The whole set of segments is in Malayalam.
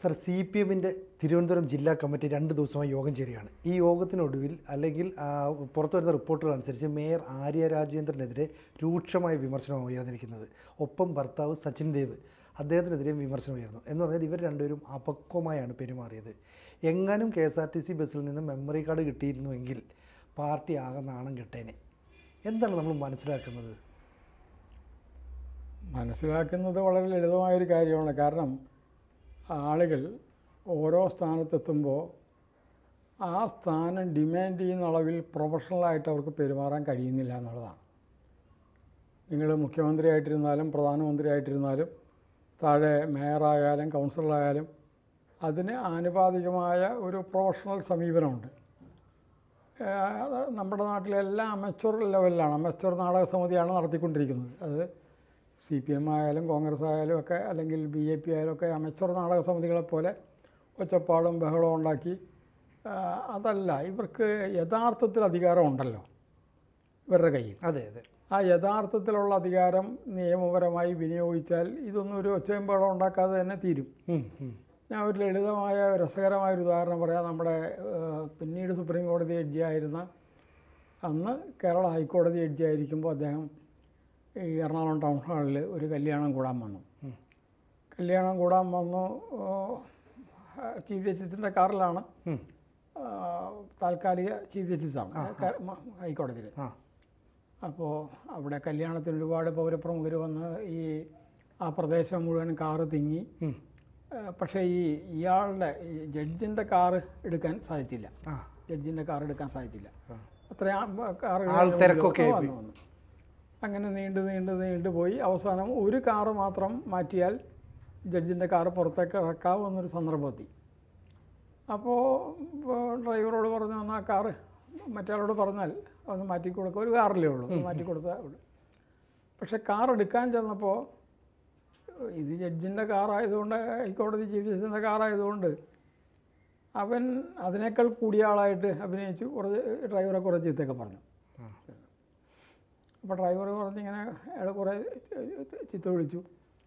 സർ സി പി എമ്മിൻ്റെ തിരുവനന്തപുരം ജില്ലാ കമ്മിറ്റി രണ്ട് ദിവസമായി യോഗം ചേരുകയാണ് ഈ യോഗത്തിനൊടുവിൽ അല്ലെങ്കിൽ ആ, പുറത്തു വരുന്ന റിപ്പോർട്ടുകൾ അനുസരിച്ച് മേയർ ആര്യ രാജേന്ദ്രനെതിരെ രൂക്ഷമായ വിമർശനമാണ് ഉയർന്നിരിക്കുന്നത് ഒപ്പം ഭർത്താവ് സച്ചിൻ ദേവ് അദ്ദേഹത്തിനെതിരെയും വിമർശനം ഉയർന്നു എന്ന് പറഞ്ഞാൽ ഇവർ രണ്ടുപേരും അപക്വമായാണ് പെരുമാറിയത് എങ്ങാനും K S R T C ബസ്സിൽ നിന്ന് മെമ്മറി കാർഡ് കിട്ടിയിരുന്നുവെങ്കിൽ പാർട്ടി ആകെ നാണം കെട്ടേനെ എന്താണ് നമ്മൾ മനസ്സിലാക്കുന്നത് മനസ്സിലാക്കുന്നത് വളരെ ലളിതമായൊരു കാര്യമാണ് കാരണം ആളുകൾ ഓരോ സ്ഥാനത്തെത്തുമ്പോൾ ആ സ്ഥാനം ഡിമാൻഡ് ചെയ്യുന്ന അളവിൽ പ്രൊഫഷണലായിട്ട് അവർക്ക് പെരുമാറാൻ കഴിയുന്നില്ല എന്നുള്ളതാണ് നിങ്ങൾ മുഖ്യമന്ത്രിയായിട്ടിരുന്നാലും പ്രധാനമന്ത്രിയായിട്ടിരുന്നാലും താഴെ മേയറായാലും കൗൺസിലറായാലും അതിന് ആനുപാതികമായ ഒരു പ്രൊഫഷണൽ സമീപനമുണ്ട് ഏഹ് അത് നമ്മുടെ നാട്ടിലെല്ലാം അമച്വർ ലെവലിലാണ് അമച്വർ നാടക സമിതിയാണ് നടത്തിക്കൊണ്ടിരിക്കുന്നത് അത് സി പി എം ആയാലും കോൺഗ്രസ് ആയാലും ഒക്കെ അല്ലെങ്കിൽ ബി ജെ പി ആയാലും ഒക്കെ അമച്വർ നാടക സമിതികളെ പോലെ ഒച്ചപ്പാടും ബഹളവും ഉണ്ടാക്കി ആഹ് അതല്ല ഇവർക്ക് യഥാർത്ഥത്തിൽ അധികാരമുണ്ടല്ലോ ഇവരുടെ കയ്യിൽ അതെ അതെ ആ യഥാർത്ഥത്തിലുള്ള അധികാരം നിയമപരമായി വിനിയോഗിച്ചാൽ ഇതൊന്നും ഒരു ഒച്ചയും ബഹളം ഉണ്ടാക്കാതെ തന്നെ തീരും ഉം, ഉം. ഞാൻ ഒരു ലളിതമായ രസകരമായ ഒരു ഉദാഹരണം പറയാം നമ്മുടെ ഏഹ്, പിന്നീട് സുപ്രീം കോടതി ജഡ്ജിയായിരുന്ന അന്ന് കേരള ഹൈക്കോടതി ജഡ്ജിയായിരിക്കുമ്പോൾ അദ്ദേഹം ഈ എറണാകുളം ടൗൺ ഹാളിൽ ഒരു കല്യാണം കൂടാൻ വന്നു ഉം. കല്യാണം കൂടാൻ വന്നു ഏഹ്, ചീഫ് ജസ്റ്റിസിൻ്റെ കാറിലാണ് ഉം. ഏഹ്, താൽക്കാലിക ചീഫ് ജസ്റ്റിസാണ് ക- മ- ഹൈക്കോടതിയിൽ ആ അപ്പോൾ അവിടെ കല്യാണത്തിന് ഒരുപാട് പൗരപ്രമുഖർ വന്ന് ഈ ആ പ്രദേശം മുഴുവൻ കാറ് തിങ്ങി ഉം. ഏഹ് പക്ഷേ ഈ ഇയാളുടെ ഈ ജഡ്ജിൻ്റെ കാറ് എടുക്കാൻ സാധിച്ചില്ല ആ ജഡ്ജിൻ്റെ കാർ എടുക്കാൻ സാധിച്ചില്ല ആ. അത്ര കാറുകൾ ആൾ തിരക്കൊക്കെ ആയി വന്നു വന്നു അങ്ങനെ നീണ്ട് നീണ്ട് നീണ്ട് പോയി അവസാനം ഒരു കാറ് മാത്രം മാറ്റിയാൽ ജഡ്ജിൻ്റെ കാറ് പുറത്തേക്ക് ഇറക്കാവുന്നൊരു സന്ദർഭമെത്തി അപ്പോൾ ഡ്രൈവറോട് പറഞ്ഞു എന്നാൽ ആ കാറ് മറ്റയാളോട് പറഞ്ഞാൽ ഒന്ന് മാറ്റി കൊടുക്കുക ഒരു കാറിലേ ഉള്ളൂ ഒന്ന് മാറ്റി കൊടുത്താൽ ഉള്ളൂ പക്ഷെ കാർ എടുക്കാൻ ചെന്നപ്പോൾ ഇത് ജഡ്ജിൻ്റെ കാറായതുകൊണ്ട് ഹൈക്കോടതി ചീഫ് ജസ്റ്റിസിൻ്റെ കാറായതുകൊണ്ട് അവൻ അതിനേക്കാൾ കൂടിയ ആളായിട്ട് അഭിനയിച്ചു കുറച്ച് ഡ്രൈവറെ കുറേ ചീത്തയൊക്കെ പറഞ്ഞു ആ. അപ്പോൾ ഡ്രൈവർ പറഞ്ഞിങ്ങനെ അയാൾ കുറേ ചീത്ത വിളിച്ചു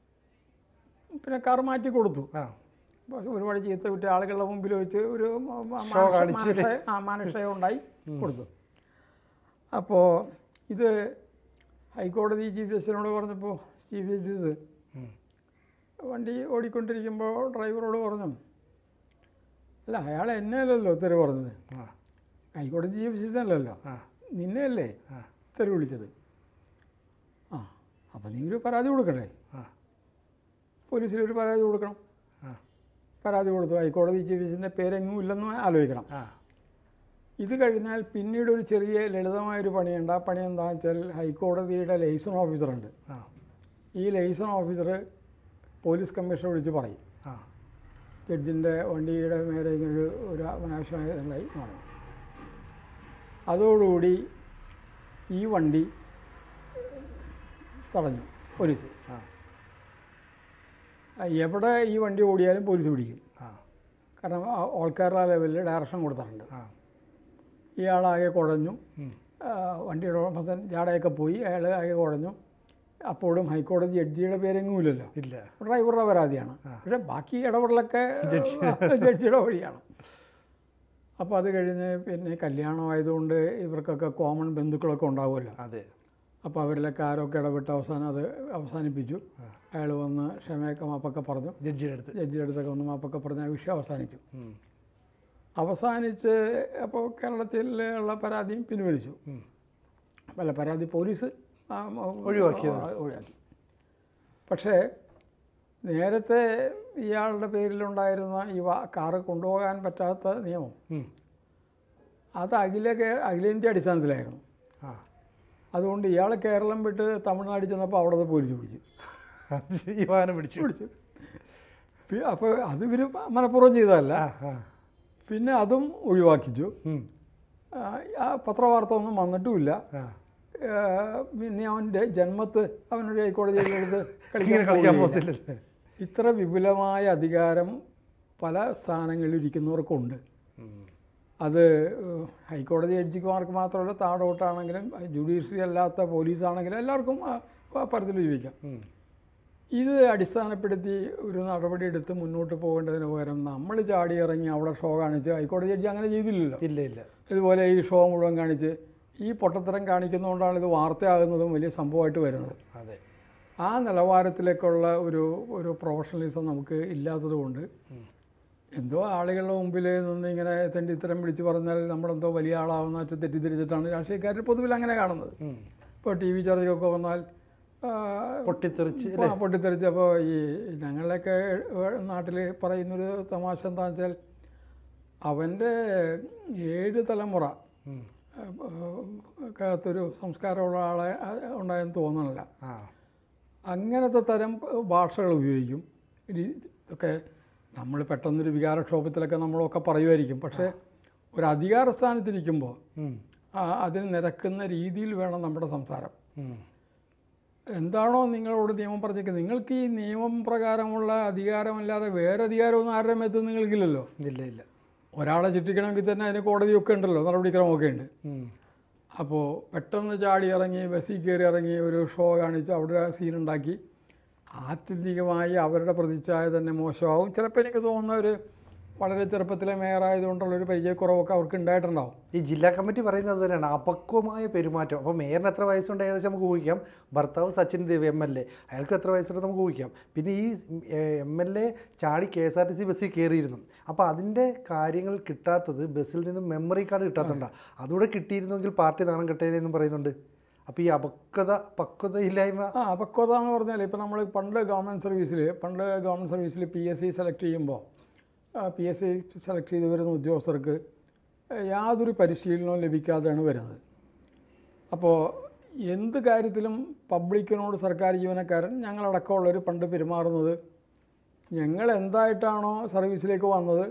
പിന്നെ കാർ മാറ്റി കൊടുത്തു ആ പക്ഷെ ഒരുപാട് ചീത്ത വിട്ട് ആളുകളുടെ മുമ്പിൽ വെച്ച് ഒരു മ- മ- ഷോ മാനുഷ- കാണിച്ചു അല്ലേ? മാനുഷ- ആ മാനുഷയം ഉണ്ടായി കൊടുത്തു അപ്പോൾ ഇത് ഹൈക്കോടതി ചീഫ് ജസ്റ്റിസിനോട് പറഞ്ഞപ്പോൾ ചീഫ് ജസ്റ്റിസ് ഉം. വണ്ടി ഓടിക്കൊണ്ടിരിക്കുമ്പോൾ ഡ്രൈവറോട് പറഞ്ഞു അല്ല അയാൾ എന്നെ അല്ലല്ലോ തെറി പറഞ്ഞത് ആ ഹൈക്കോടതി ചീഫ് ജസ്റ്റിസ് അല്ലല്ലോ ആ നിന്നെയല്ലേ ആ തെറി വിളിച്ചത് ആ അപ്പം നീ ഒരു പരാതി കൊടുക്കണ്ടേ ആ പോലീസിൽ ഒരു പരാതി കൊടുക്കണം ആ പരാതി കൊടുത്തു ഹൈക്കോടതി ചീഫ് ജസ്റ്റിസിൻ്റെ പേരെങ്ങും ഇല്ലെന്ന് ആലോചിക്കണം ആ ഇത് കഴിഞ്ഞാൽ പിന്നീട് ഒരു ചെറിയ ലളിതമായൊരു പണിയുണ്ട് ആ പണി എന്താണെന്ന് വെച്ചാൽ ഹൈക്കോടതിയുടെ ലൈസൺ ഓഫീസറുണ്ട് ആ ഈ ലൈസൺ ഓഫീസർ പോലീസ് കമ്മീഷണർ വിളിച്ച് പറയും ആ ജഡ്ജിൻ്റെ വണ്ടിയുടെ മേലെ ഇങ്ങനൊരു ഒരു അനാവശ്യമായതായി മാറി അതോടുകൂടി ഈ വണ്ടി തടഞ്ഞു പോലീസ് ആ ആ, എവിടെ ഈ വണ്ടി ഓടിയാലും പോലീസ് പിടിക്കും ആ കാരണം ആ- ഓൾ കേരള ലെവലിൽ ഡയറക്ഷൻ കൊടുത്തിട്ടുണ്ട് ആ ഇയാളാകെ കുഴഞ്ഞു ഉം. ആ, വണ്ടിയുടെ ഉടമസ്ഥൻ ജാടയൊക്കെ പോയി അയാൾ ആകെ കുഴഞ്ഞു അപ്പോഴും ഹൈക്കോടതി ജഡ്ജിയുടെ പേരെങ്ങുമില്ലല്ലോ ഇല്ല ഡ്രൈവറുടെ പരാതിയാണ് പക്ഷേ ബാക്കി ഇടപെടലൊക്കെ ജഡ്ജിയുടെ വഴിയാണ് അപ്പോൾ അത് കഴിഞ്ഞ് പിന്നെ കല്യാണമായതുകൊണ്ട് ഇവർക്കൊക്കെ കോമൺ ബന്ധുക്കളൊക്കെ ഉണ്ടാവുമല്ലോ അതെ അപ്പോൾ അവരിലൊക്കെ ആരൊക്കെ ഇടപെട്ട് അവസാനം അത് അവസാനിപ്പിച്ചു ആ. അയാൾ വന്ന് ക്ഷമയൊക്കെ മാപ്പൊക്കെ പറഞ്ഞു ജഡ്ജിയുടെ അടുത്ത് ജഡ്ജിയുടെ അടുത്തൊക്കെ വന്ന് മാപ്പൊക്കെ പറഞ്ഞ് ആ വിഷയം അവസാനിച്ചു ഉം. അവസാനിച്ച് അപ്പോൾ കേരളത്തിലുള്ള പരാതിയും പിൻവലിച്ചു ഉം. അല്ല പരാതി പോലീസ് ആ, മ- ഒഴിവാക്കിയത്. ആ, ഒഴിവാക്കി പക്ഷേ നേരത്തെ ഇയാളുടെ പേരിലുണ്ടായിരുന്ന ഈ വാ- കാറ് കൊണ്ടുപോകാൻ പറ്റാത്ത നിയമം ഉം. അത് അഖില കേ- അഖിലേന്ത്യാ അടിസ്ഥാനത്തിലായിരുന്നു ആ അതുകൊണ്ട് ഇയാൾ കേരളം വിട്ട് തമിഴ്നാട് ചെന്നപ്പോൾ അവിടെ നിന്ന് പോലീസ് പിടിച്ചു അത് ഈ വാഹനം പിടിച്ചു പിടിച്ചു പി- അപ്പോൾ അത് ഇവർ മനഃപൂർവ്വം ചെയ്തതല്ല ആ ആ പിന്നെ അതും ഒഴിവാക്കിച്ചു ഉം. ആ, ആ പത്രവാർത്ത ഒന്നും വന്നിട്ടുമില്ല ആ ആ, പിന്നെ അവൻ്റെ ജന്മത്ത് അവനൊരു ഹൈക്കോടതിയിലെടുത്ത് ഇങ്ങനെ കളിക്കാൻ പോവുകയില്ല. പോകത്തില്ലല്ലേ ഇത്ര വിപുലമായ അധികാരം പല സ്ഥാനങ്ങളിൽ ഇരിക്കുന്നവർക്കുണ്ട് ഉം. അത് ഏഹ്, ഹൈക്കോടതി ജഡ്ജിമാർക്ക് മാത്രമല്ല താഴോട്ടാണെങ്കിലും ജുഡീഷ്യറി അല്ലാത്ത പോലീസാണെങ്കിലും എല്ലാവർക്കും ആ, ആ പരത്തിൽ ജീവിക്കാം ഉം. ഇത് അടിസ്ഥാനപ്പെടുത്തി ഒരു നടപടി എടുത്ത് മുന്നോട്ട് പോകേണ്ടതിന് പകരം നമ്മൾ ചാടി ഇറങ്ങി അവിടെ ഷോ കാണിച്ച് ഹൈക്കോടതി ജഡ്ജി അങ്ങനെ ചെയ്തില്ലല്ലോ ഇല്ല ഇല്ല ഇതുപോലെ ഈ ഷോ മുഴുവൻ കാണിച്ച് ഈ പൊട്ടത്തരം കാണിക്കുന്നതുകൊണ്ടാണ് ഇത് വാർത്തയാകുന്നതും വലിയ സംഭവമായിട്ട് വരുന്നത് അതെ ആ നിലവാരത്തിലേക്കുള്ള ഒരു ഒരു പ്രൊഫഷണലിസം നമുക്ക് ഇല്ലാത്തത് കൊണ്ട് എന്തോ ആളുകളുടെ മുമ്പിൽ നിന്ന് ഇങ്ങനെ തെണ്ടിത്തരം വിളിച്ച് പറഞ്ഞാൽ നമ്മളെന്തോ വലിയ ആളാവുന്ന വെച്ച് തെറ്റിദ്ധരിച്ചിട്ടാണ് രാഷ്ട്രീയക്കാർ പൊതുവിൽ അങ്ങനെ കാണുന്നത് ഉം. ഇപ്പോൾ ടി വി ചർച്ചയൊക്കെ വന്നാൽ ആ, പൊട്ടിത്തെറിച്ച് ആ, പൊട്ടിത്തെറിച്ചപ്പോൾ ഈ ഞങ്ങളുടെയൊക്കെ നാട്ടിൽ പറയുന്നൊരു തമാശ എന്താ വെച്ചാൽ അവൻ്റെ ഏഴ് തലമുറ ഉം. അകത്തൊരു സംസ്കാരമുള്ള ആളെ ആ, ഉണ്ടായെന്ന് തോന്നണില്ല ആ അങ്ങനത്തെ തരം ഭാഷകൾ ഉപയോഗിക്കും ഇനി ഇതൊക്കെ നമ്മൾ പെട്ടെന്നൊരു വികാരക്ഷോഭത്തിലൊക്കെ നമ്മളൊക്കെ പറയുമായിരിക്കും പക്ഷേ ഒരു അധികാര സ്ഥാനത്തിരിക്കുമ്പോൾ ഉം. ആ, അതിന് നിരക്കുന്ന രീതിയിൽ വേണം നമ്മുടെ സംസാരം ഉം. എന്താണോ നിങ്ങളോട് നിയമം പറഞ്ഞേക്കുന്നത് നിങ്ങൾക്ക് ഈ നിയമം പ്രകാരമുള്ള അധികാരമല്ലാതെ വേറെ അധികാരമൊന്നും ആരുടെ മേത്ത് നിങ്ങൾക്കില്ലല്ലോ ഇല്ല ഇല്ല ഒരാളെ ചിട്ടിക്കണമെങ്കിൽ തന്നെ അതിന് കോടതിയൊക്കെ ഉണ്ടല്ലോ നടപടിക്രമമൊക്കെ ഉണ്ട് ഉം. അപ്പോൾ പെട്ടെന്ന് ചാടി ഇറങ്ങി ബസ്സിൽ കയറി ഇറങ്ങി ഒരു ഷോ കാണിച്ച് അവിടെ സീൻ ഉണ്ടാക്കി ആത്യന്തികമായി അവരുടെ പ്രതിച്ഛായ തന്നെ മോശമാവും ചിലപ്പോൾ എനിക്ക് തോന്നുന്ന ഒരു വളരെ ചെറുപ്പത്തിലെ മേയറായതുകൊണ്ടുള്ളൊരു പരിചയക്കുറവൊക്കെ അവർക്ക് ഉണ്ടായിട്ടുണ്ടാവും ഈ ജില്ലാ കമ്മിറ്റി പറയുന്നത് അത് തന്നെയാണ് അപക്വമായ പെരുമാറ്റം അപ്പോൾ മേയറിന് എത്ര വയസ്സുണ്ട് ഏകദേശം നമുക്ക് ഊഹിക്കാം ഭർത്താവ് Sachin Dev M L A അയാൾക്ക് എത്ര വയസ്സുണ്ട് നമുക്ക് ഊഹിക്കാം പിന്നെ ഈ എം എൽ എ ചാടി K S R T C ബസ്സിൽ കയറിയിരുന്നു അപ്പോൾ അതിൻ്റെ കാര്യങ്ങൾ കിട്ടാത്തത് ബസ്സിൽ നിന്നും മെമ്മറി കാർഡ് കിട്ടാത്തതുകൊണ്ടാണ് അതുകൂടെ കിട്ടിയിരുന്നെങ്കിൽ പാർട്ടി നാണം കെട്ടേനെന്നും പറയുന്നുണ്ട് അപ്പോൾ ഈ അപക്വത പക്വതയില്ലായ്മ ആ പക്വത എന്ന് പറഞ്ഞാൽ ഇപ്പോൾ നമ്മൾ പണ്ട് ഗവൺമെൻറ് സർവീസിൽ പണ്ട് ഗവൺമെൻറ് സർവീസിൽ പി എസ് സി സെലക്ട് ചെയ്യുമ്പോൾ പി എസ് സി സെലക്ട് ചെയ്ത് വരുന്ന ഉദ്യോഗസ്ഥർക്ക് യാതൊരു പരിശീലനവും ലഭിക്കാതെയാണ് വരുന്നത് അപ്പോൾ എന്ത് കാര്യത്തിലും പബ്ലിക്കിനോട് സർക്കാർ ജീവനക്കാരൻ ഞങ്ങളടക്കമുള്ളവർ പണ്ട് പെരുമാറുന്നത് ഞങ്ങൾ എന്തായിട്ടാണോ സർവീസിലേക്ക് വന്നത്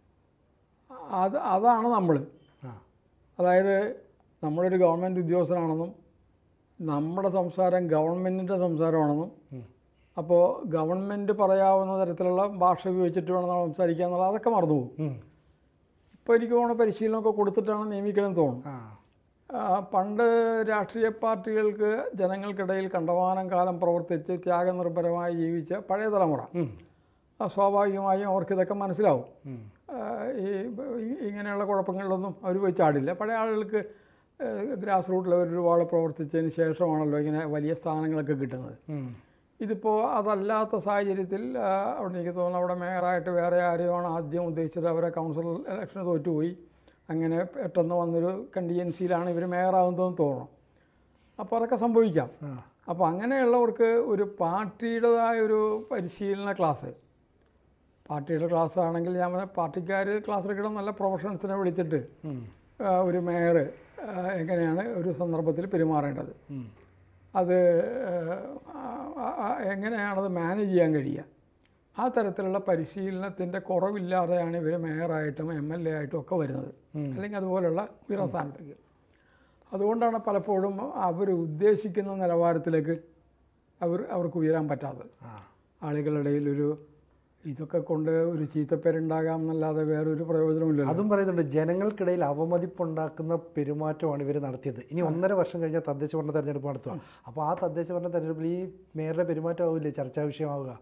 അത് അതാണ് നമ്മൾ ആ അതായത് നമ്മളൊരു ഗവൺമെൻറ് ഉദ്യോഗസ്ഥനാണെന്നും നമ്മുടെ സംസാരം ഗവൺമെൻറ്റിൻ്റെ സംസാരമാണെന്നും ഉം. അപ്പോൾ ഗവൺമെൻറ് പറയാവുന്ന തരത്തിലുള്ള ഭാഷ ഉപയോഗിച്ചിട്ട് വേണം നമ്മൾ സംസാരിക്കുക എന്നുള്ളത് അതൊക്കെ മറന്നുപോകും ഉം. ഇപ്പോൾ എനിക്ക് തോന്നുന്നു പരിശീലനമൊക്കെ കൊടുത്തിട്ടാണ് നിയമിക്കണമെന്ന് തോന്നുന്നു ആ ആ, പണ്ട് രാഷ്ട്രീയ പാർട്ടികൾക്ക് ജനങ്ങൾക്കിടയിൽ കണ്ടമാനം കാലം പ്രവർത്തിച്ച് ത്യാഗനിർഭരമായി ജീവിച്ച പഴയ തലമുറ ഉം. ആ, സ്വാഭാവികമായും അവർക്ക് ഇതൊക്കെ മനസ്സിലാവും ഉം. ആ, ഈ ഈ- ഇങ്ങനെയുള്ള കുഴപ്പങ്ങളിലൊന്നും അവർ പോയി ചാടില്ല പഴയ ആളുകൾക്ക് ഗ്രാസ് റൂട്ട് ലെവലിൽ ഒരുപാട് പ്രവർത്തിച്ചതിന് ശേഷമാണല്ലോ ഇങ്ങനെ വലിയ സ്ഥാനങ്ങളൊക്കെ കിട്ടുന്നത് ഉം. ഇതിപ്പോൾ അതല്ലാത്ത സാഹചര്യത്തിൽ ആ, അവിടെ എനിക്ക് തോന്നുന്നു അവിടെ മേയറായിട്ട് വേറെ ആരെയാണ് ആദ്യം ഉദ്ദേശിച്ചത് അവരെ കൗൺസിൽ ഇലക്ഷന് തോറ്റുപോയി അങ്ങനെ പെട്ടെന്ന് വന്നൊരു കണ്ടിജൻസിയിലാണ് ഇവർ മേയറാവുന്നതെന്ന് തോന്നണം അപ്പോൾ അതൊക്കെ സംഭവിക്കാം ആ അപ്പോൾ അങ്ങനെയുള്ളവർക്ക് ഒരു പാർട്ടിയുടേതായ ഒരു പരിശീലന ക്ലാസ് പാർട്ടിയുടെ ക്ലാസ് ആണെങ്കിൽ ഞാൻ പറഞ്ഞ പാർട്ടിക്കാർ ക്ലാസ് എടുക്കണം നല്ല പ്രൊഫഷണൽസിനെ വിളിച്ചിട്ട് ഉം. ആ, ഒരു മേയർ എങ്ങനെയാണ് ഒരു സന്ദർഭത്തിൽ പെരുമാറേണ്ടത് ഉം. അത് ആ, ആ, ആ, എങ്ങനെയാണത് മാനേജ് ചെയ്യാൻ കഴിയുക ആ തരത്തിലുള്ള പരിശീലനത്തിൻ്റെ കുറവില്ലാതെയാണ് ഇവർ മേയറായിട്ടും എം എൽ എ ആയിട്ടും ഒക്കെ വരുന്നത് അല്ലെങ്കിൽ അതുപോലുള്ള ഉയർന്ന സ്ഥാനത്തേക്ക് അതുകൊണ്ടാണ് പലപ്പോഴും അവർ ഉദ്ദേശിക്കുന്ന നിലവാരത്തിലേക്ക് അവർ അവർക്ക് ഉയരാൻ പറ്റാത്തത് ആ ആളുകളുടെ ഇടയിൽ ഒരു ഇതൊക്കെ കൊണ്ട് ഒരു ചീത്തപ്പേരുണ്ടാകാം എന്നല്ലാതെ വേറൊരു പ്രയോജനമില്ലല്ലോ അതും പറയുന്നുണ്ട് ജനങ്ങൾക്കിടയിൽ അവമതിപ്പുണ്ടാക്കുന്ന പെരുമാറ്റമാണ് ഇവർ നടത്തിയത് ഇനി ഒന്നര വർഷം കഴിഞ്ഞാൽ തദ്ദേശ ഭരണ തെരഞ്ഞെടുപ്പ് നടത്തുക അപ്പോൾ ആ തദ്ദേശ ഭരണ തെരഞ്ഞെടുപ്പിൽ ഈ മേയറുടെ പെരുമാറ്റം ആവില്ലേ ചർച്ചാ വിഷയമാവുക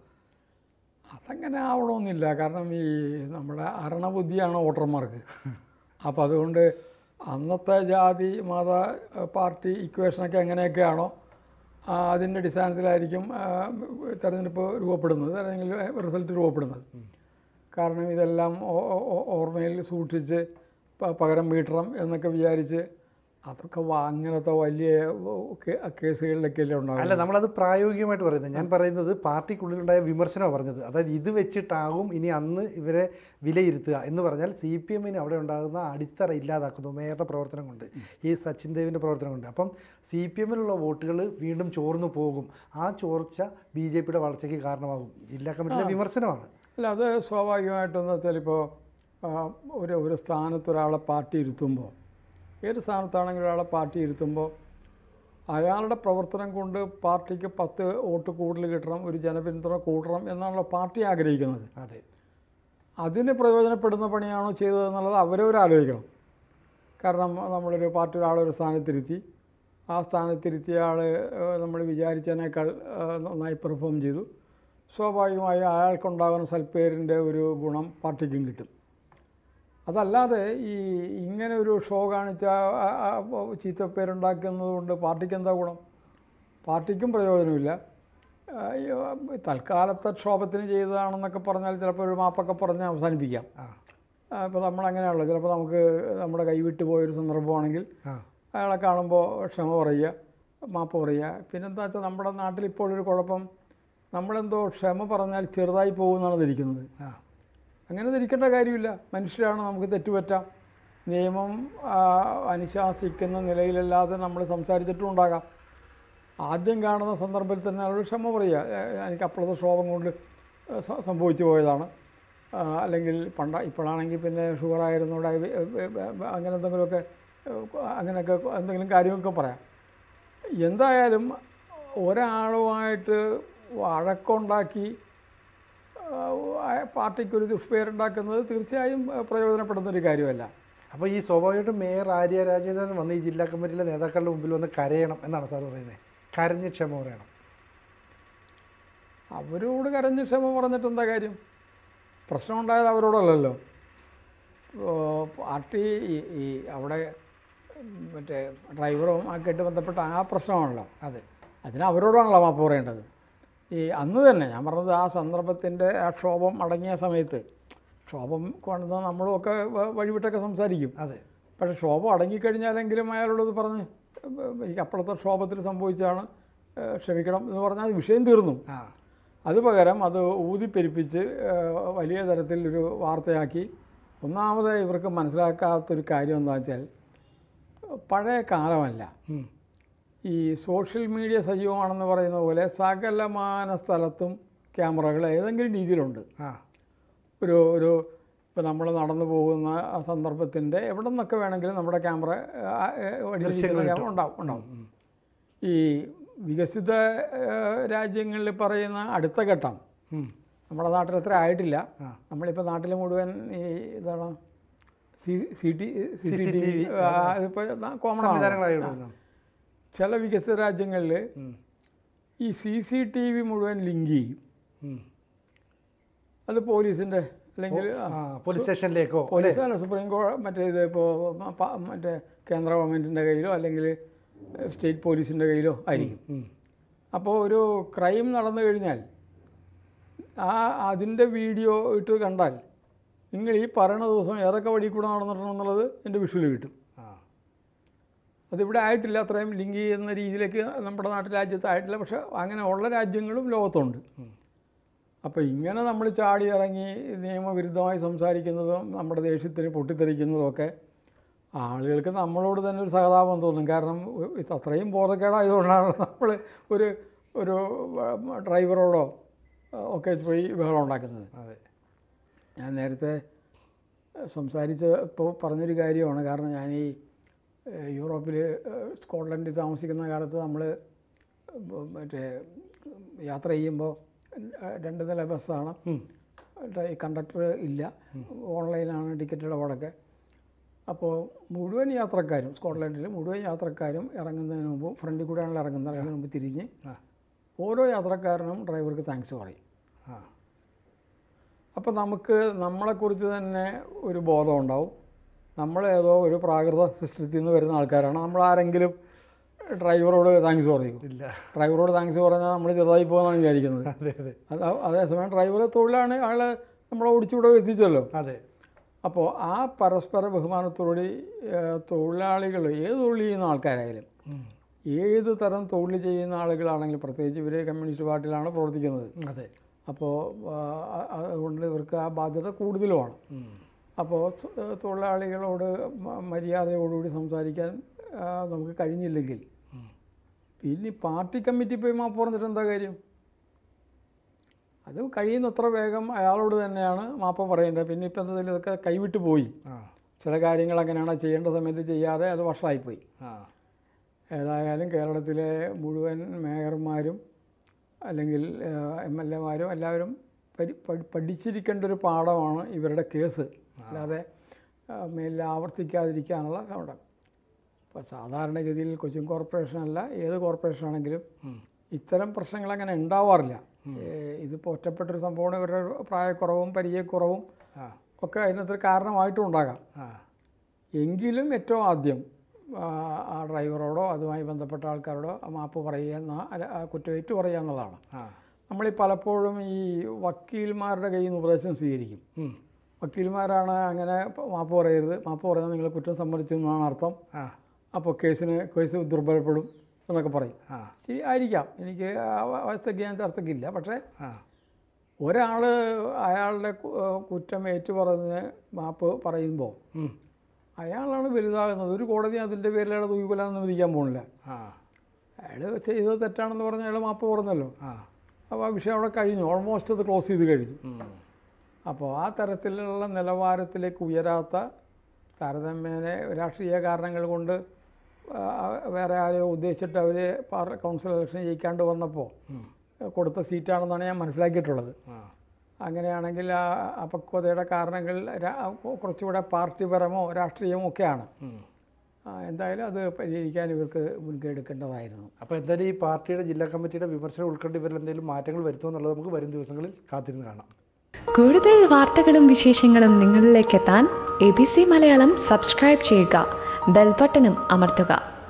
അതങ്ങനെ ആവണമെന്നില്ല കാരണം ഈ നമ്മുടെ അരണബുദ്ധിയാണ് വോട്ടർമാർക്ക് അപ്പോൾ അതുകൊണ്ട് അന്നത്തെ ജാതി മത ഏഹ്, പാർട്ടി ഇക്വേഷനൊക്കെ എങ്ങനെയൊക്കെയാണോ ആ, അതിൻ്റെ അടിസ്ഥാനത്തിലായിരിക്കും ആ, തെരഞ്ഞെടുപ്പ് രൂപപ്പെടുന്നത് അല്ലെങ്കിൽ റിസൾട്ട് രൂപപ്പെടുന്നത് കാരണം ഇതെല്ലാം ഓ- ഓ- ഓ- ഓർമ്മയിൽ സൂക്ഷിച്ച് പ- പകരം വീട്ടണം എന്നൊക്കെ വിചാരിച്ച് അതൊക്കെ വ- അങ്ങനത്തെ വലിയ കേ- കേസുകളിലൊക്കെയല്ലേ ഉണ്ടാകും അല്ല നമ്മളത് പ്രായോഗികമായിട്ട് പറയുന്നത് ഞാൻ പറയുന്നത് പാർട്ടിക്കുള്ളിലുണ്ടായ വിമർശനമാണ് പറഞ്ഞത് അതായത് ഇത് വെച്ചിട്ടാകും ഇനി അന്ന് ഇവരെ വിലയിരുത്തുക എന്ന് പറഞ്ഞാൽ സി പി എമ്മിന് അവിടെ ഉണ്ടാകുന്ന അടിത്തറ ഇല്ലാതാക്കുന്നു മേയറുടെ പ്രവർത്തനം കൊണ്ട് ഈ സച്ചിൻ ദേവിൻ്റെ പ്രവർത്തനം കൊണ്ട് അപ്പം സി പി എമ്മിലുള്ള വോട്ടുകൾ വീണ്ടും ചോർന്നു പോകും ആ ചോർച്ച ബി ജെ പിയുടെ വളർച്ചയ്ക്ക് കാരണമാകും ജില്ലാ കമ്മിറ്റിയിലെ വിമർശനമാണ് അല്ല അത് സ്വാഭാവികമായിട്ടെന്ന് വെച്ചാൽ ഇപ്പോൾ ഒരു ഒരു സ്ഥാനത്ത് ഒരാളെ പാർട്ടി ഇരുത്തുമ്പോൾ ഏത് സ്ഥാനത്താണെങ്കിലും ഒരാളെ പാർട്ടി ഇരുത്തുമ്പോൾ അയാളുടെ പ്രവർത്തനം കൊണ്ട് പാർട്ടിക്ക് പത്ത് വോട്ട് കൂടുതൽ കിട്ടണം ഒരു ജനപിന്തുണ കൂട്ടണം എന്നാണല്ലോ പാർട്ടി ആഗ്രഹിക്കുന്നത് അതെ അതിന് പ്രയോജനപ്പെടുന്ന പണിയാണോ ചെയ്തതെന്നുള്ളത് അവരവർ ആലോചിക്കണം കാരണം നമ്മളൊരു പാർട്ടി ഒരാളൊരു സ്ഥാനത്തിരുത്തി ആ സ്ഥാനത്തിരുത്തിയ ആൾ നമ്മൾ വിചാരിച്ചതിനേക്കാൾ ആ, നന്നായി പെർഫോം ചെയ്തു സ്വാഭാവികമായി അയാൾക്കുണ്ടാകുന്ന സൽപ്പേരിൻ്റെ ഒരു ഗുണം പാർട്ടിക്കും കിട്ടും അതല്ലാതെ ഈ ഇങ്ങനെ ഒരു ഷോ കാണിച്ച ആ- ആ ചീത്തപ്പേരുണ്ടാക്കുന്നത് കൊണ്ട് പാർട്ടിക്ക് എന്താ ഗുണം പാർട്ടിക്കും പ്രയോജനമില്ല ആ, ഈ, ആ, തൽക്കാലത്തെ ക്ഷോഭത്തിന് ചെയ്തതാണെന്നൊക്കെ പറഞ്ഞാൽ ചിലപ്പോൾ ഒരു മാപ്പൊക്കെ പറഞ്ഞ് അവസാനിപ്പിക്കാം ആ ഇപ്പോൾ നമ്മളങ്ങനെയാണല്ലോ ചിലപ്പോൾ നമുക്ക് നമ്മുടെ കൈവിട്ട് പോയൊരു സന്ദർഭമാണെങ്കിൽ ആ അയാളെ കാണുമ്പോൾ ക്ഷമ പറയുക മാപ്പ് പറയുക പിന്നെന്താ വെച്ചാൽ നമ്മുടെ നാട്ടിൽ ഇപ്പോൾ ഒരു കുഴപ്പം നമ്മളെന്തോ ക്ഷമ പറഞ്ഞാൽ ചെറുതായി പോകുമെന്നാണ് ധരിക്കുന്നത് ആ അങ്ങനെ ധരിക്കേണ്ട കാര്യമില്ല മനുഷ്യരാണ് നമുക്ക് തെറ്റുപറ്റാം നിയമം ആ, അനുശാസിക്കുന്ന നിലയിലല്ലാതെ നമ്മൾ സംസാരിച്ചിട്ടും ഉണ്ടാകാം ആദ്യം കാണുന്ന സന്ദർഭത്തിൽ തന്നെ അവരോട് ക്ഷമ പറയുക "ഏ, എനിക്ക് അപ്പോഴത്തെ ക്ഷോഭം കൊണ്ട് സ- സംഭവിച്ചു പോയതാണ് ആ, അല്ലെങ്കിൽ പണ്ട ഇപ്പോഴാണെങ്കിൽ പിന്നെ ഷുഗർ ആയിരുന്നു ഡയബ- ഏ, ഏ, ഏ, അങ്ങനെ എന്തെങ്കിലുമൊക്കെ ഏ, അങ്ങനെയൊക്കെ എന്തെങ്കിലും കാര്യമൊക്കെ പറയാം എന്തായാലും ഒരാളുമായിട്ട് വഴക്കുണ്ടാക്കി ആ, പാർട്ടിക്കൊരു ദുഷ്പേരുണ്ടാക്കുന്നത് തീർച്ചയായും ആ, പ്രയോജനപ്പെടുന്ന ഒരു കാര്യമല്ല അപ്പോൾ ഈ സ്വാഭാവികമായിട്ടും മേയർ ആര്യ രാജേന്ദ്രൻ വന്ന് ഈ ജില്ലാ കമ്മിറ്റിയിലെ നേതാക്കളുടെ മുമ്പിൽ വന്ന് കരയണം എന്നാണ് സാർ പറയുന്നത് കരഞ്ഞ് ക്ഷമ പറയണം അവരോട് കരഞ്ഞ് ക്ഷമ പറഞ്ഞിട്ട് എന്താ കാര്യം പ്രശ്നം ഉണ്ടായത് അവരോടല്ലല്ലോ ഓ, പാർട്ടി ഈ- ഈ അവിടെ മറ്റേ ഡ്രൈവറും ഒക്കെ ആയിട്ട് ബന്ധപ്പെട്ട ആ പ്രശ്നമാണല്ലോ അതെ അതിന് അവരോടാണല്ലോ മാപ്പ് പറയേണ്ടത് ഈ അന്ന് തന്നെ ഞാൻ പറഞ്ഞത് ആ സന്ദർഭത്തിൻ്റെ ആ ക്ഷോഭം അടങ്ങിയ സമയത്ത് ക്ഷോഭം കൊണ്ട് നമ്മളും ഒക്കെ വ- വഴിവിട്ടൊക്കെ സംസാരിക്കും അതെ പക്ഷേ ക്ഷോഭം അടങ്ങിക്കഴിഞ്ഞാലെങ്കിലും അയാളോട് ഇത് പറഞ്ഞ് എനിക്ക് അപ്പോഴത്തെ ക്ഷോഭത്തിൽ സംഭവിച്ചാണ് ഏഹ് ക്ഷമിക്കണം എന്ന് പറഞ്ഞാൽ അത് വിഷയം തീർന്നു ആ അത് പകരം അത് ഊതിപ്പെരുപ്പിച്ച് ഏഹ് വലിയ തരത്തിൽ ഒരു വാർത്തയാക്കി ഒന്നാമത് ഇവർക്ക് മനസ്സിലാക്കാത്തൊരു കാര്യം എന്താ വെച്ചാൽ പഴയ കാലമല്ല ഉം. ഈ സോഷ്യൽ മീഡിയ സജീവമാണെന്ന് പറയുന്ന പോലെ സകലമാന സ്ഥലത്തും ക്യാമറകൾ ഏതെങ്കിലും രീതിയിലുണ്ട് ആ ഒരു ഒരു ഇപ്പോൾ നമ്മൾ നടന്നു പോകുന്ന ആ സന്ദർഭത്തിൻ്റെ എവിടെ നിന്നൊക്കെ വേണമെങ്കിലും നമ്മുടെ ക്യാമറ ആ, ഏ, വടിയിലിരിക്കുന്ന ക്യാമറ ഉണ്ടാവും ഉണ്ടാവും ഉം. ഈ വികസിത ഏഹ്, രാജ്യങ്ങളിൽ പറയുന്ന അടുത്ത ഘട്ടം ഉം. നമ്മുടെ നാട്ടിൽ അത്ര ആയിട്ടില്ല ആ. നമ്മളിപ്പോൾ നാട്ടിൽ മുഴുവൻ ഈ ഇതാണ് C C T C C T CCTV, V ഇതിപ്പോൾ കോമൺ ആണ് സംവിധാനങ്ങളായി വരുന്നു. ചില വികസിത രാജ്യങ്ങളിൽ ഉം. ഈ സി സി ടി വി മുഴുവൻ ലിങ്ക് ചെയ്യും ഉം. അത് പോലീസിൻ്റെ അല്ലെങ്കിൽ ആ, ആ പോലീസ് സ്റ്റേഷനിലേക്കോ അല്ലേ പോലീസ് അല്ല സുപ്രീം കോടതി മറ്റേ ഇത് ഇപ്പോൾ മറ്റേ കേന്ദ്ര ഗവൺമെൻറ്റിൻ്റെ കയ്യിലോ അല്ലെങ്കിൽ സ്റ്റേറ്റ് പോലീസിൻ്റെ കയ്യിലോ ആയിരിക്കും ഉം. അപ്പോൾ ഒരു ക്രൈം നടന്നു കഴിഞ്ഞാൽ ആ അതിൻ്റെ വീഡിയോ ഇട്ട് കണ്ടാൽ നിങ്ങൾ ഈ പറയുന്ന ദിവസം ഏതൊക്കെ വഴി കൂടെ നടന്നിട്ടുണ്ടെന്നുള്ളത് എൻ്റെ വിഷ്വൽ കിട്ടും ആ അതിവിടെ ആയിട്ടില്ല അത്രയും ലിങ്ക് ചെയ്യുന്ന രീതിയിലേക്ക് നമ്മുടെ നാട്ടിൽ രാജ്യത്ത് ആയിട്ടില്ല പക്ഷേ അങ്ങനെ ഉള്ള രാജ്യങ്ങളും ലോകത്തുണ്ട് ഉം. അപ്പോൾ ഇങ്ങനെ നമ്മൾ ചാടി ഇറങ്ങി നിയമവിരുദ്ധമായി സംസാരിക്കുന്നതും നമ്മുടെ ദേഷ്യത്തിന് പൊട്ടിത്തെറിക്കുന്നതും ഒക്കെ ആളുകൾക്ക് നമ്മളോട് തന്നെ ഒരു സഹതാപം തോന്നും കാരണം ഇത് അത്രയും ബോധക്കേടായതുകൊണ്ടാണ് നമ്മൾ ഒരു ഒരു ഡ്രൈവറോടോ ഒക്കെ പോയി ബഹളം ഉണ്ടാക്കുന്നത് അതെ ഞാൻ നേരത്തെ സംസാരിച്ച ഇപ്പോൾ പറഞ്ഞൊരു കാര്യമാണ് കാരണം ഞാൻ ഈ യൂറോപ്പിൽ സ്കോട്ട്ലൻഡിൽ താമസിക്കുന്ന കാലത്ത് നമ്മൾ മറ്റേ യാത്ര ചെയ്യുമ്പോൾ രണ്ട് നില ബസ്സാണ് ഉം. ഈ കണ്ടക്ടർ ഇല്ല ഓൺലൈനാണ് ടിക്കറ്റ് ഇടപാടൊക്കെ അപ്പോൾ മുഴുവൻ യാത്രക്കാരും സ്കോട്ട്ലൻഡിൽ മുഴുവൻ യാത്രക്കാരും ഇറങ്ങുന്നതിന് മുമ്പ് ഫ്രണ്ടിൽ കൂടെയാണല്ലോ ഇറങ്ങുന്നത് ഇറങ്ങുന്നതിന് മുമ്പ് തിരിഞ്ഞ് ആ ഓരോ യാത്രക്കാരനും ഡ്രൈവർക്ക് താങ്ക്സ് പറയും ആ അപ്പോൾ നമുക്ക് നമ്മളെക്കുറിച്ച് തന്നെ ഒരു ബോധം ഉണ്ടാവും നമ്മളേതോ ഒരു പ്രാകൃത സിസ്റ്റത്തിൽ നിന്ന് വരുന്ന ആൾക്കാരാണ് നമ്മൾ ആരെങ്കിലും ഡ്രൈവറോട് താങ്ക്സ് പറയും ഇല്ല ഡ്രൈവറോട് താങ്ക്സ് പറഞ്ഞാൽ നമ്മൾ ചെറുതായി പോകുന്നതാണ് വിചാരിക്കുന്നത് അതെ അതെ അത് അതേസമയം ഡ്രൈവറെ തൊഴിലാണ് ആളെ നമ്മളെ ഓടിച്ചുകൂടെ എത്തിച്ചല്ലോ അതെ അപ്പോൾ ആ പരസ്പര ബഹുമാനത്തോടെ തൊഴിലാളികൾ ഏത് തൊഴിൽ ചെയ്യുന്ന ആൾക്കാരായാലും ഉം. ഏത് തരം തൊഴിൽ ചെയ്യുന്ന ആളുകളാണെങ്കിലും പ്രത്യേകിച്ച് ഇവർ കമ്മ്യൂണിസ്റ്റ് പാർട്ടിയിലാണ് പ്രവർത്തിക്കുന്നത് അതെ അപ്പോൾ ആ, ആ- അതുകൊണ്ട് ഇവർക്ക് ആ ബാധ്യത കൂടുതലുമാണ് ഉം. അപ്പോൾ തൊ- തൊഴിലാളികളോട് മ- മര്യാദയോടുകൂടി സംസാരിക്കാൻ ആ, നമുക്ക് കഴിഞ്ഞില്ലെങ്കിൽ ഉം. പിന്നെ ഈ പാർട്ടി കമ്മിറ്റി പോയി മാപ്പ് പറഞ്ഞിട്ട് എന്താ കാര്യം അത് കഴിയുന്നത്ര വേഗം അയാളോട് തന്നെയാണ് മാപ്പ് പറയേണ്ടത് പിന്നെ ഇപ്പം എന്തെങ്കിലും ഇതൊക്കെ കൈവിട്ട് പോയി ആ ചില കാര്യങ്ങൾ അങ്ങനെയാണ് ചെയ്യേണ്ട സമയത്ത് ചെയ്യാതെ അത് വഷളായിപ്പോയി ആ ഏതായാലും കേരളത്തിലെ മുഴുവൻ മേയർമാരും അല്ലെങ്കിൽ എം എൽ എമാരും എല്ലാവരും പരി പഠി- പഠിച്ചിരിക്കേണ്ട ഒരു പാഠമാണ് ഇവരുടെ കേസ് അല്ലാതെ ആ, മേലിൽ ആവർത്തിക്കാതിരിക്കാനുള്ള അവിടെ ഇപ്പോൾ സാധാരണഗതിയിൽ കൊച്ചിൻ കോർപ്പറേഷനല്ല ഏത് കോർപ്പറേഷൻ ആണെങ്കിലും ഉം. ഇത്തരം പ്രശ്നങ്ങൾ അങ്ങനെ ഉണ്ടാവാറില്ല ഇതിപ്പോൾ ഒറ്റപ്പെട്ടൊരു സംഭവമാണ് ഇവരുടെ പ്രായക്കുറവും പരിചയക്കുറവും ആ ഒക്കെ അതിനകത്ത് കാരണമായിട്ടും ഉണ്ടാകാം ആ എങ്കിലും ഏറ്റവും ആദ്യം ആ, ആ ഡ്രൈവറോടോ അതുമായി ബന്ധപ്പെട്ട ആൾക്കാരോടോ ആ മാപ്പ് പറയുക എന്ന അല്ല, ആ കുറ്റമേറ്റു പറയുക എന്നുള്ളതാണ് ആ നമ്മൾ പലപ്പോഴും ഈ വക്കീൽമാരുടെ കയ്യിൽ നിന്ന് ഉപദേശം സ്വീകരിക്കും ഉം. വക്കീൽമാരാണ് അങ്ങനെ പ- മാപ്പ് പറയരുത് മാപ്പ് പറയുന്നത് നിങ്ങൾ കുറ്റം സമ്മതിച്ചു എന്നാണ് അർത്ഥം ആ അപ്പോൾ കേസിന് കേസ് ദുർബലപ്പെടും എന്നൊക്കെ പറയും ആ ശരി ആയിരിക്കാം എനിക്ക് ആ അവസ്ഥയ്ക്ക് ഞാൻ ചർച്ചയ്ക്കില്ല പക്ഷേ ആ ഒരാൾ അയാളുടെ കു- ഏഹ് കുറ്റം ഏറ്റു പറഞ്ഞ് മാപ്പ് പറയുമ്പോൾ ഉം. അയാളാണ് വലുതാകുന്നത് ഒരു കോടതി അതിൻ്റെ പേരിൽ അയാൾ തൂക്കിക്കൊല്ലാനൊന്നും വിധിക്കാൻ പോകുന്നില്ല ആ അയാൾ ചെയ്തത് തെറ്റാണെന്ന് പറഞ്ഞ് അയാൾ മാപ്പ് പറഞ്ഞല്ലോ ആ അപ്പോൾ ആ വിഷയം അവിടെ കഴിഞ്ഞു ഓൾമോസ്റ്റ് അത് ക്ലോസ് ചെയ്ത് കഴിഞ്ഞു ഉം. അപ്പോൾ ആ തരത്തിലുള്ള നിലവാരത്തിലേക്ക് ഉയരാത്ത താരതമ്യേന രാഷ്ട്രീയ കാരണങ്ങൾ കൊണ്ട് ആ, വേറെ ആരെയോ ഉദ്ദേശിച്ചിട്ട് അവർ കൗൺസിൽ ഇലക്ഷൻ ജയിക്കാണ്ട് വന്നപ്പോൾ ഉം. കൊടുത്ത സീറ്റാണെന്നാണ് ഞാൻ മനസ്സിലാക്കിയിട്ടുള്ളത് ആ അങ്ങനെയാണെങ്കിൽ ആ അപക്വതയുടെ കാരണങ്ങൾ രാ- കുറച്ചുകൂടെ പാർട്ടിപരമോ രാഷ്ട്രീയമോ ഒക്കെയാണ് ഉം. ആ, എന്തായാലും അത് പരിഹരിക്കാൻ ഇവർക്ക് മുൻകൈ എടുക്കേണ്ടതായിരുന്നു അപ്പോൾ എന്തായാലും ഈ പാർട്ടിയുടെ ജില്ലാ കമ്മിറ്റിയുടെ വിമർശനം ഉൾക്കൊണ്ട് ഇവരിൽ എന്തെങ്കിലും മാറ്റങ്ങൾ വരുത്തുമോ എന്നുള്ളത് നമുക്ക് വരും ദിവസങ്ങളിൽ കാത്തിരുന്ന് കാണാം കൂടുതൽ വാർത്തകളും വിശേഷങ്ങളും നിങ്ങളിലേക്ക് എത്താൻ A B C Malayalam subscribe ചെയ്യുക ബെൽബട്ടനും അമർത്തുക